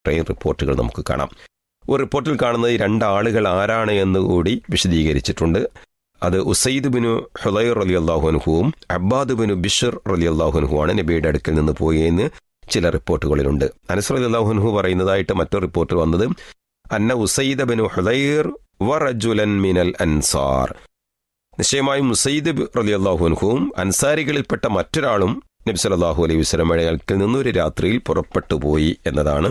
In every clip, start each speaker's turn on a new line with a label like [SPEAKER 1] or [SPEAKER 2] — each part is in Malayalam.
[SPEAKER 1] ട്രെയിൻ റിപ്പോർട്ടുകൾ നമുക്ക് കാണാം ഒരു റിപ്പോർട്ടിൽ കാണുന്നത് ഈ രണ്ടാളുകൾ ആരാണ് എന്ന് കൂടി വിശദീകരിച്ചിട്ടുണ്ട് അത് ഉസൈദ് ബിനു ഹുലൈർ അലി അള്ളാഹുനുഹുവും അബ്ബാദ് ബിനു ബിഷർ അലി അള്ളാഹുനുഹുവാണ് നബിയുടെ അടുക്കൽ നിന്ന് പോയെന്ന് ചില റിപ്പോർട്ടുകളിലുണ്ട് അനസർ അലി അള്ളാഹുനുഹു പറയുന്നതായിട്ട് മറ്റൊരു റിപ്പോർട്ടിൽ വന്നത് അന്ന ഉസൈദ് ബിനു ഹുലൈർ വറജുലൻ മിനൽ അൻസാർ നിശ്ചയമായും മുസൈദ് റലി അള്ളാഹുൻഹുവും അൻസാരികളിൽപ്പെട്ട മറ്റൊരാളും നബി സല്ലല്ലാഹു അലൈഹി വസല്ലമയുടെ അടുക്കൽ നിന്നൊരു രാത്രിയിൽ പുറപ്പെട്ടു പോയി എന്നതാണ്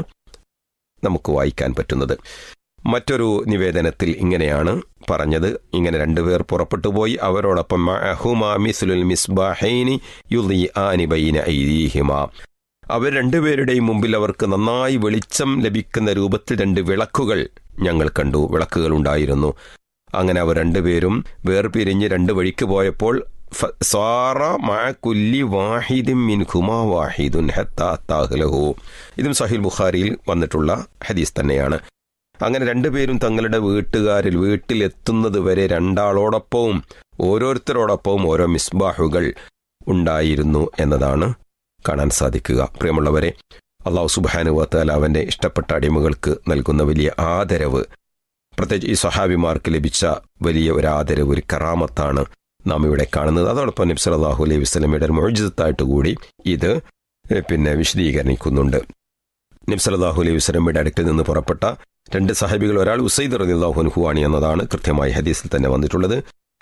[SPEAKER 1] നമുക്ക് വായിക്കാൻ പറ്റുന്നത് മറ്റൊരു നിവേദനത്തിൽ ഇങ്ങനെയാണ് പറഞ്ഞത് ഇങ്ങനെ രണ്ടുപേർ പുറപ്പെട്ടു പോയി അവരോടൊപ്പം മഅഹുമാ മിസ്ലുൽ മിസ്ബാഹൈനി യുളിആനി ബൈന ഐദീഹിമാ അവർ രണ്ടുപേരുടെയും മുമ്പിൽ അവർക്ക് നന്നായി വെളിച്ചം ലഭിക്കുന്ന രൂപത്തിൽ രണ്ട് വിളക്കുകൾ ഞങ്ങൾ കണ്ടു വിളക്കുകൾ ഉണ്ടായിരുന്നു അങ്ങനെ അവർ രണ്ടുപേരും വേർപിരിഞ്ഞ് രണ്ട് വഴിക്ക് പോയപ്പോൾ ഫ- സാറ മഅകുല്ലി വാഹിദിൻ മിൻഹുമാ വാഹിദുൻ ഹത്താ അത്താഹ്ലഹു ഇതും സഹിൽ ബുഖാരിയിൽ വന്നിട്ടുള്ള ഹദീസ് തന്നെയാണ് അങ്ങനെ രണ്ടുപേരും തങ്ങളുടെ വീട്ടുകാരിൽ വീട്ടിലെത്തുന്നത് വരെ രണ്ടാളോടൊപ്പവും ഓരോരുത്തരോടൊപ്പവും ഓരോ മിസ്ബാഹുകൾ ഉണ്ടായിരുന്നു എന്നതാണ് കാണാൻ സാധിക്കുക പ്രിയമുള്ളവരെ അള്ളാഹു സുബാനുവത്താൽ അവന്റെ ഇഷ്ടപ്പെട്ട അടിമകൾക്ക് നൽകുന്ന വലിയ ആദരവ് പ്രത്യേകിച്ച് ഈ സഹാബിമാർക്ക് ലഭിച്ച വലിയ ഒരു ആദരവ് ഒരു കറാമത്താണ് നാം ഇവിടെ കാണുന്നത് അതോടൊപ്പം നബി സല്ലല്ലാഹു അലൈഹി വസല്ലമയുടെ ഒരു മോചിതത്തായിട്ട് കൂടി ഇത് ഏഹ്, പിന്നെ വിശദീകരിക്കുന്നുണ്ട് നബി സല്ലല്ലാഹു അലൈഹി വസല്ലമയുടെ അടുക്കൽ നിന്ന് പുറപ്പെട്ട രണ്ട് സഹാബികൾ ഒരാൾ ഉസൈദ് റളിയല്ലാഹു അൻഹു ആണ് എന്നതാണ് കൃത്യമായി ഹദീസിൽ തന്നെ വന്നിട്ടുള്ളത്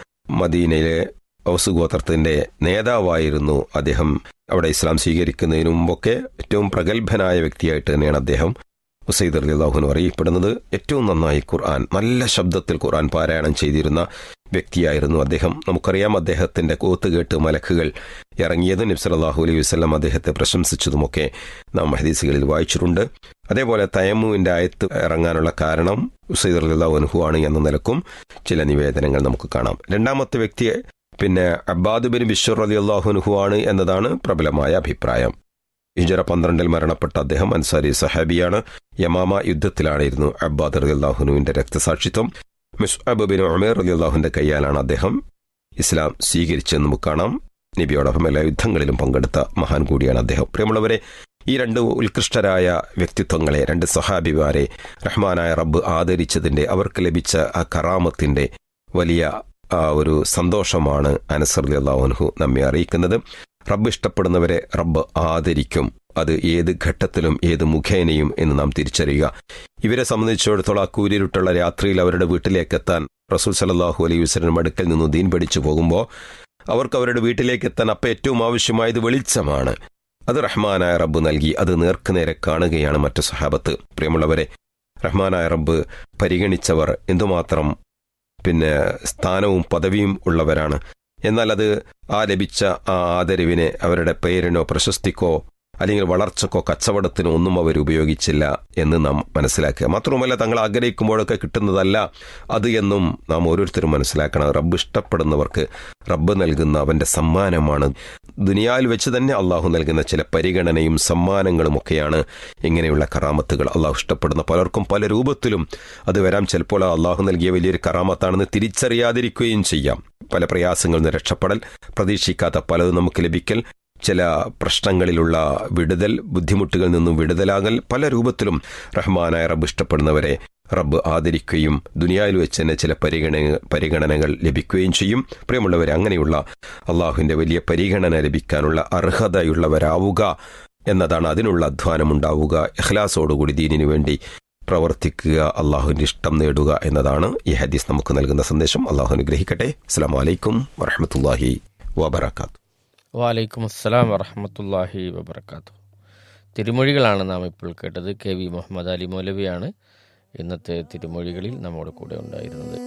[SPEAKER 1] മദീനയിലെ ഔസ് ഗോത്രത്തിന്റെ നേതാവായിരുന്നു അദ്ദേഹം അവിടെ ഇസ്ലാം സ്വീകരിക്കുന്നതിന് മുമ്പൊക്കെ ഏറ്റവും പ്രഗത്ഭനായ വ്യക്തിയായിട്ട് തന്നെയാണ് അദ്ദേഹം ഉസൈദ് അലിള്ളാഹുന് അറിയപ്പെടുന്നത് ഏറ്റവും നന്നായി ഖുർആൻ നല്ല ശബ്ദത്തിൽ ഖുർആൻ പാരായണം ചെയ്തിരുന്ന വ്യക്തിയായിരുന്നു അദ്ദേഹം നമുക്കറിയാം അദ്ദേഹത്തിന്റെ കോത്ത് കേട്ട് മലക്കുകൾ ഇറങ്ങിയതും നബ്സലാഹു അലൈഹി വസ്ലം അദ്ദേഹത്തെ പ്രശംസിച്ചതുമൊക്കെ നാം ഹദീസുകളിൽ വായിച്ചിട്ടുണ്ട് അതേപോലെ തയമ്മുവിന്റെ ആയത്ത് ഇറങ്ങാനുള്ള കാരണം ഉസൈദ് അലിള്ളാഹുൻഹു ആണ് എന്ന നിലക്കും ചില നിവേദനങ്ങൾ നമുക്ക് കാണാം രണ്ടാമത്തെ വ്യക്തി പിന്നെ അബ്ബാദ് ബിൻ ബിഷർ അലി അള്ളാഹുൻഹു ആണ് എന്നതാണ് പ്രബലമായ അഭിപ്രായം ഹിജറ പന്ത്രണ്ടിൽ മരണപ്പെട്ട അദ്ദേഹം അൻസാരി സഹാബിയാണ് യമാമ യുദ്ധത്തിലാണിരുന്നു അബ്ബാദ് അലി അള്ളാഹുനുവിന്റെ രക്തസാക്ഷിത്വം മിസ്അബ് ബിൻ ഉമേർ അലി അള്ളാഹുവിന്റെ കൈയാലാണ് അദ്ദേഹം ഇസ്ലാം സ്വീകരിച്ചെന്ന് നമുക്ക് കാണാം നബിയോടൊപ്പം എല്ലാ യുദ്ധങ്ങളിലും പങ്കെടുത്ത മഹാൻ കൂടിയാണ് അദ്ദേഹം പ്രിയമുള്ളവരെ ഈ രണ്ട് ഉത്കൃഷ്ടരായ വ്യക്തിത്വങ്ങളെ രണ്ട് സഹാബിമാരെ റഹ്മാനായ റബ്ബ് ആദരിച്ചതിന്റെ അവർക്ക് ലഭിച്ച ആ കറാമത്തിന്റെ വലിയ ആ ഒരു സന്തോഷമാണ് അനസർ അള്ളാഹുൻഹു നമ്മെ അറിയിക്കുന്നത് റബ്ബ് ഇഷ്ടപ്പെടുന്നവരെ റബ്ബ് ആദരിക്കും അത് ഏത് ഘട്ടത്തിലും ഏത് മുഖേനയും എന്ന് നാം തിരിച്ചറിയുക ഇവരെ സംബന്ധിച്ചിടത്തോളം ആ കൂരിരുട്ടുള്ള രാത്രിയിൽ അവരുടെ വീട്ടിലേക്ക് എത്താൻ റസൂൽ സലല്ലാഹു അലൈഹി വസ്ലം അടുക്കൽ നിന്ന് ദീൻ പഠിച്ചു പോകുമ്പോൾ അവർക്ക് അവരുടെ വീട്ടിലേക്ക് എത്താൻ അപ്പം ഏറ്റവും ആവശ്യമായത് വെളിച്ചമാണ് അത് റഹ്മാനായ റബ്ബ് നൽകി അത് നേർക്കുനേരെ കാണുകയാണ് മറ്റു സഹാബത്ത് പ്രിയമുള്ളവരെ റഹ്മാനായ റബ്ബ് പരിഗണിച്ചവർ എന്തുമാത്രം പിന്നെ സ്ഥാനവും പദവിയും ഉള്ളവരാണ് എന്നാൽ അത് ആ ലഭിച്ച ആ ആദരവിനെ അവരുടെ പേരിനോ പ്രശസ്തിക്കോ അല്ലെങ്കിൽ വളർച്ചക്കോ കച്ചവടത്തിനോ ഒന്നും അവർ ഉപയോഗിച്ചില്ല എന്ന് നാം മനസ്സിലാക്കുക മാത്രവുമല്ല തങ്ങൾ ആഗ്രഹിക്കുമ്പോഴൊക്കെ കിട്ടുന്നതല്ല അത് എന്നും നാം ഓരോരുത്തരും മനസ്സിലാക്കണം റബ്ബ് ഇഷ്ടപ്പെടുന്നവർക്ക് റബ്ബ് നൽകുന്ന അവന്റെ സമ്മാനമാണ് ദുനിയാവിൽ വെച്ച് തന്നെ അള്ളാഹു നൽകുന്ന ചില പരിഗണനയും സമ്മാനങ്ങളും ഒക്കെയാണ് ഇങ്ങനെയുള്ള കറാമത്തുകൾ അള്ളാഹു ഇഷ്ടപ്പെടുന്ന പലർക്കും പല രൂപത്തിലും അത് വരാം ചിലപ്പോൾ അള്ളാഹു നൽകിയ വലിയൊരു കറാമത്താണെന്ന് തിരിച്ചറിയാതിരിക്കുകയും ചെയ്യാം പല പ്രയാസങ്ങളിൽ നിന്ന് രക്ഷപ്പെടൽ പ്രതീക്ഷിക്കാത്ത പലതും നമുക്ക് ലഭിക്കൽ ചില പ്രശ്നങ്ങളിലുള്ള വിടുതൽ ബുദ്ധിമുട്ടുകളിൽ നിന്നും വിടുതലാകൽ പല രൂപത്തിലും റഹ്മാനായ റബ്ബ് ഇഷ്ടപ്പെടുന്നവരെ റബ്ബ് ആദരിക്കുകയും ദുനിയാവിൽ വെച്ച് തന്നെ ചില പരിഗണന പരിഗണനകൾ ലഭിക്കുകയും ചെയ്യും പ്രിയമുള്ളവരെ അങ്ങനെയുള്ള അള്ളാഹുവിന്റെ വലിയ പരിഗണന ലഭിക്കാനുള്ള അർഹതയുള്ളവരാവുക എന്നതാണ് അതിനുള്ള അധ്വാനമുണ്ടാവുക ഇഖ്ലാസോടുകൂടി ദീനിനു വേണ്ടി പ്രവർത്തിക്കുക അള്ളാഹുവിന്റെ ഇഷ്ടം നേടുക എന്നതാണ് ഈ ഹദീസ് നമുക്ക് നൽകുന്ന സന്ദേശം അള്ളാഹു അനുഗ്രഹിക്കട്ടെ അസ്സാം വലൈക്കും വറഹമത്തല്ലാഹി വബർക്കാത്തു
[SPEAKER 2] വാലൈക്കും അസ്സലാം വറഹമത്തല്ലാഹി വബർക്കാത്തു തിരുമൊഴികളാണ് നാം ഇപ്പോൾ കേട്ടത് കെ വി മുഹമ്മദ് അലി മൗലവിയാണ് ഇന്നത്തെ തിരുമൊഴികളിൽ നമ്മോട് കൂടെ ഉണ്ടായിരുന്നത്